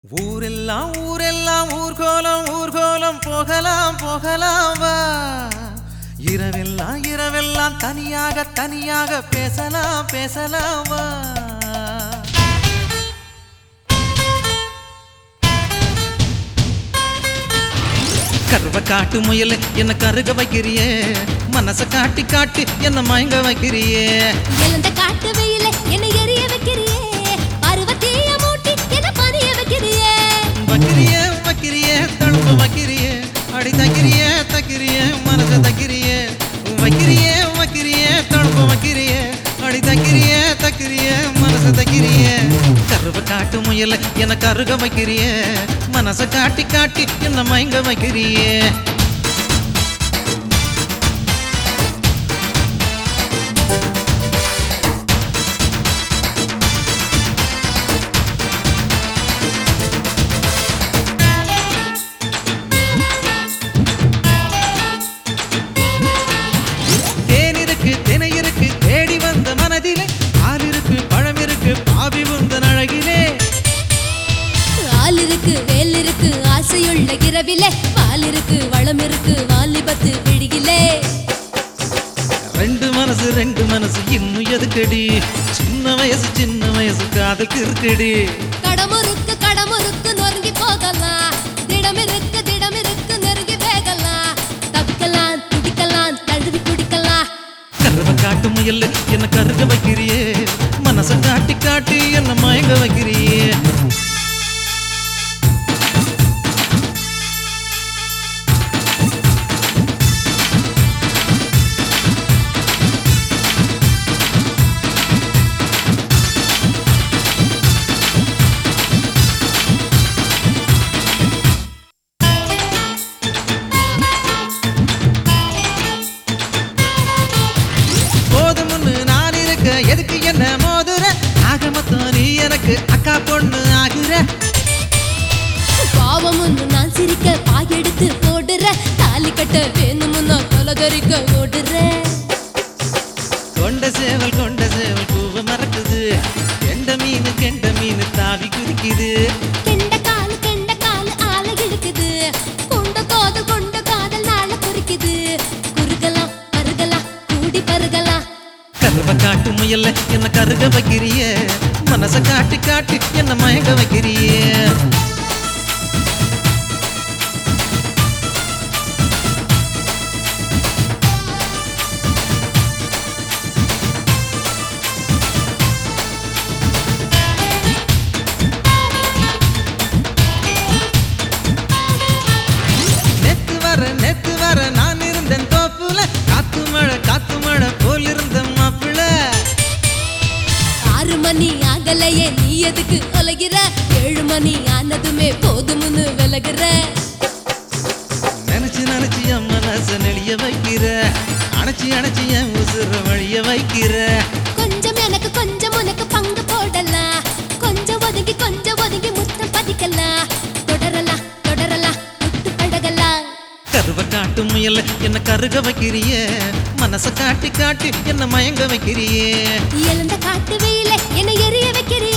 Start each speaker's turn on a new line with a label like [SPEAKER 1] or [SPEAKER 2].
[SPEAKER 1] ஊரெல்லாம் ஊரெல்லாம் ஊர்கோலம் ஊர்கோலம் போகலாம் போகலாம் வா இரவெல்லாம் இரவெல்லாம் தனியாக தனியாக பேசலாம் பேசலாம் வா கருவ காட்டு முயல என்ன கருக வைக்கிறியே மனச காட்டி காட்டி என்ன மயங்க வைக்கிறியே
[SPEAKER 2] எழுந்த காட்டு வெயில என்னை எரிய வைக்கிறியே பருவத்தீய மூட்டி என்ன பணிய வைக்கிறியே
[SPEAKER 1] வைக்கிறியே வைக்கிறியே தழும்பு வைக்கிறியே அடி தக்கிறியே தக்கிறியே மனச தக்கிறியே வைக்கிறியே வைக்கிறியே தழும்பு வைக்கிறியே அடி தக்கிறியே தக்கிறியே மனச தக்கிறியே கருவ காட்டு முயல என்ன கருக வைக்கிறியே மனச காட்டி காட்டி என்ன மயங்க வைக்கிறியே தேன் இருக்கு தினை இருக்கு தேடி வந்த மனதிலே பால் இருக்கு பழம் இருக்கு பாவி உந்தன் அழகிலே
[SPEAKER 2] ஆள் இருக்கு வேல் இருக்கு ஆசையுள்ள இரவிலே பால் இருக்கு வளம் இருக்கு வாலிபத்து விழியிலே
[SPEAKER 1] ரெண்டு மனசு ரெண்டு மனசு இன்னும் எதுக்கடி சின்ன வயசு சின்ன வயசு காதல் இருக்குடி
[SPEAKER 2] கடமுறுக்கு கடமுறுக்கு நொறுங்கி போகலாம் திடம் இருக்கு திடம் இருக்கு நெருங்கி வேகலாம் தப்பிக்கலாம் துடிக்கலாம் தழுவி குடிக்கலாம்
[SPEAKER 1] கருவ காட்டு முயல் என்ன கருக வைக்கிறியே மனச காட்டி காட்டி என்ன மயங்க வைக்கிறியே போதும்னு நான் இருக்க எதுக்கு என்ன மோதுற ஆக மொத்தம் நீ எனக்கு அக்கா பொண்ணு ஆகுற
[SPEAKER 2] பாவம் ஒன்று நான் சிரிக்க பாயெடுத்து போடுற தாலி கட்ட வேணுமுன்னா கொலகரிக்க ஓடுற
[SPEAKER 1] கொண்ட சேவல் கொண்ட சேவல் பூவ மறக்குது கெண்ட மீன் கெண்ட மீன் தாவி குதிக்குது
[SPEAKER 2] கெண்ட காலு கெண்ட காலு ஆள இழுக்குது கொண்ட காதல் கொண்ட காதல் நாள குறிக்குது குறுகலாம் பருகலாம் கூடி பருகலாம்
[SPEAKER 1] கருவ காட்டு முயல்ல என்ன கருக வைக்கிறியே மனச காட்டி காட்டி என்ன மயங்க வைக்கிறியே நேத்து வர நேத்து வர நான் இருந்தேன் தோப்புல காத்து மழை காத்து மழை போல் இருந்த மாப்பிள்ள
[SPEAKER 2] ஆறு மணி ஆகலையே நீ எதுக்கு ஒலகிற ஏழு மணி ஆனதுமே போதும்னு விலகுற
[SPEAKER 1] நினைச்சு நினைச்சு என் மனச நெளிய வைக்கிற அணைச்சி அணைச்சி என் உசுர வழிய வைக்கிற
[SPEAKER 2] கொஞ்சம் எனக்கு கொஞ்சம் உனக்கு பங்கு போடலாம் கொஞ்சம் ஒதுங்கி கொஞ்சம் ஒதுங்கி முத்தம் பதிக்கலாம் தொடரலாம் தொடரலாம் விட்டு பழகலாம்
[SPEAKER 1] கருவ காட்டு முயல்ல என்ன கருக வைக்கிறியே மனச காட்டி காட்டி என்ன மயங்க வைக்கிறியே
[SPEAKER 2] எழுந்த காட்டு வெயில என்னை எரிய வைக்கிறிய